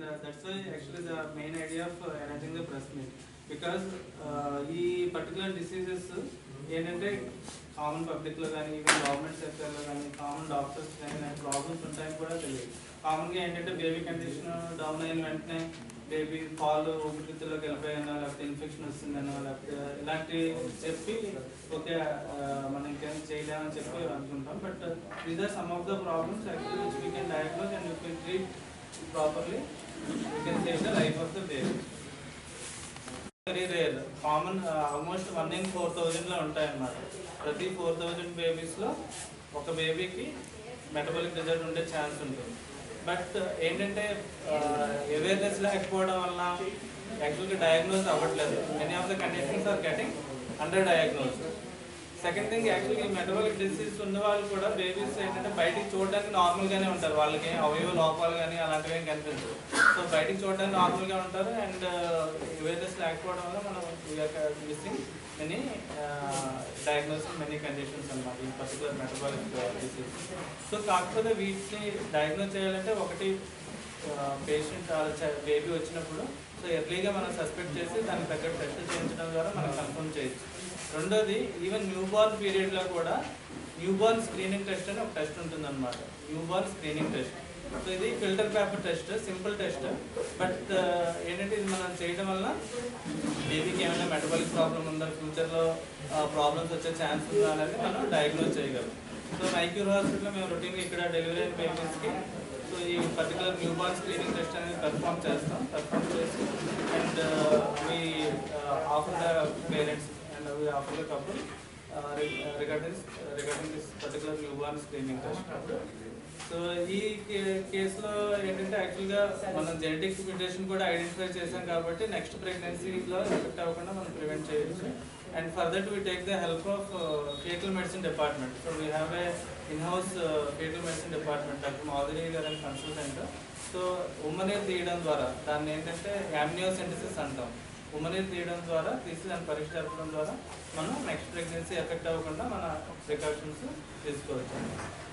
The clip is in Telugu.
uh, that's why actually the main idea of uh, arranging the press meet. Because uh, ఈ పర్టికులర్ డిసీజెస్ ఏంటంటే కామన్ పబ్లిక్ లో కానీ ఈవెన్ గవర్నమెంట్ సెక్టర్ లో కానీ కామన్ డాక్టర్స్ కానీ ప్రాబ్లమ్స్ ఉంటాయని కూడా తెలియదు కామన్ గా ఏంటంటే బేబీ కండిషన్ డౌన్ అయిన వెంటనే బేబీ పాలు ఊపిరితిత్తుల్లోకి వెళ్ళిపోయానో లేకపోతే ఇన్ఫెక్షన్ వస్తుందనో లేకపోతే ఇలాంటి చెప్పి ఓకే మనం ఇంకేం చేయలేమని చెప్పి అనుకుంటాం but these are some of the problems actually which we can diagnose and you can treat properly you can save the life of the baby very rare common almost one in four thousand లో ఉంటాయి అన్నమాట ప్రతి ఫోర్ థౌజండ్ బేబీస్ లో ఒక బేబీకి మెటబాలిక్ డిజార్డర్ ఉండే ఛాన్స్ ఉంటుంది బట్ ఏంటంటే అవేర్నెస్ లేకపోవడం వల్ల యాక్చువల్గా డయాగ్నోస్ అవ్వట్లేదు many of the conditions are getting under diagnose second thing actually ఈ మెటబాలిక్ డిసీజ్ ఉన్న వాళ్ళు కూడా బేబీస్ ఏంటంటే బయటికి చూడడానికి నార్మల్ గానే ఉంటారు వాళ్ళకి అవయవ లోపాలు కానీ అలాంటివి ఏం కనిపించవు సో బయటికి చూడడానికి నార్మల్ గా ఉంటారు అండ్ అవేర్నెస్ లేకపోవడం వల్ల మనం missing many diagnosis many conditions అన్నమాట ఈ పర్టికులర్ మెటబాలిక్ డిసీజ్ సో కాకపోతే వీటిని డయాగ్నోస్ చేయాలంటే ఒకటి పేషెంట్ బేబీ వచ్చినప్పుడు సో ఎర్లీగా మనం సస్పెక్ట్ చేసి దానికి తగ్గట్టు టెస్ట్ చేయించడం ద్వారా మనం కన్ఫర్మ్ చేయొచ్చు రెండోది ఈవెన్ న్యూ బార్న్ పీరియడ్లో కూడా న్యూ బార్న్ స్క్రీనింగ్ టెస్ట్ అని ఒక టెస్ట్ ఉంటుంది అనమాట new born screening test so ఇది filter paper test simple test but ఏంటంటే ఇది మనం చేయడం వల్ల బేబీకి ఏమైనా మెటబాలిక్ ప్రాబ్లం ఉందా ఫ్యూచర్లో ప్రాబ్లమ్స్ వచ్చే ఛాన్స్ ఉందా అనేది మనం డయాగ్నోస్ చేయగలం సో మైక్యూర్ హాస్పిటల్లో మేము రొటీన్గా ఇక్కడ డెలివరీ అయిన బేబీస్కి సో ఈ particular new born screening test అనేది పెర్ఫామ్ చేస్తాం పెర్ఫామ్ చేసి and we offer the parents and we offer the couple regarding regarding this particular new born screening test so ఈ కే- కేసులో ఏంటంటే యాక్చువల్గా మనం జెనెటిక్ మ్యూటేషన్ కూడా ఐడెంటిఫై చేసాం కాబట్టి నెక్స్ట్ ప్రెగ్నెన్సీలో ఎఫెక్ట్ అవ్వకుండా మనం ప్రివెంట్ చేయొచ్చు and further we take the help of fetal medicine department so we have a in house fetal medicine department doctor Madhuri గారు అని కన్సల్టెంట్ సో ఉమ్మనీరు తీయడం ద్వారా దాన్ని ఏంటంటే యామ్నియోసెంటిసిస్ అంటాం ఉమ్మనీరు తీయడం ద్వారా తీసి దాన్ని పరీక్ష జరపడం ద్వారా మనం నెక్స్ట్ ప్రెగ్నెన్సీ ఎఫెక్ట్ అవ్వకుండా మన ప్రికాషన్స్ తీసుకోవచ్చు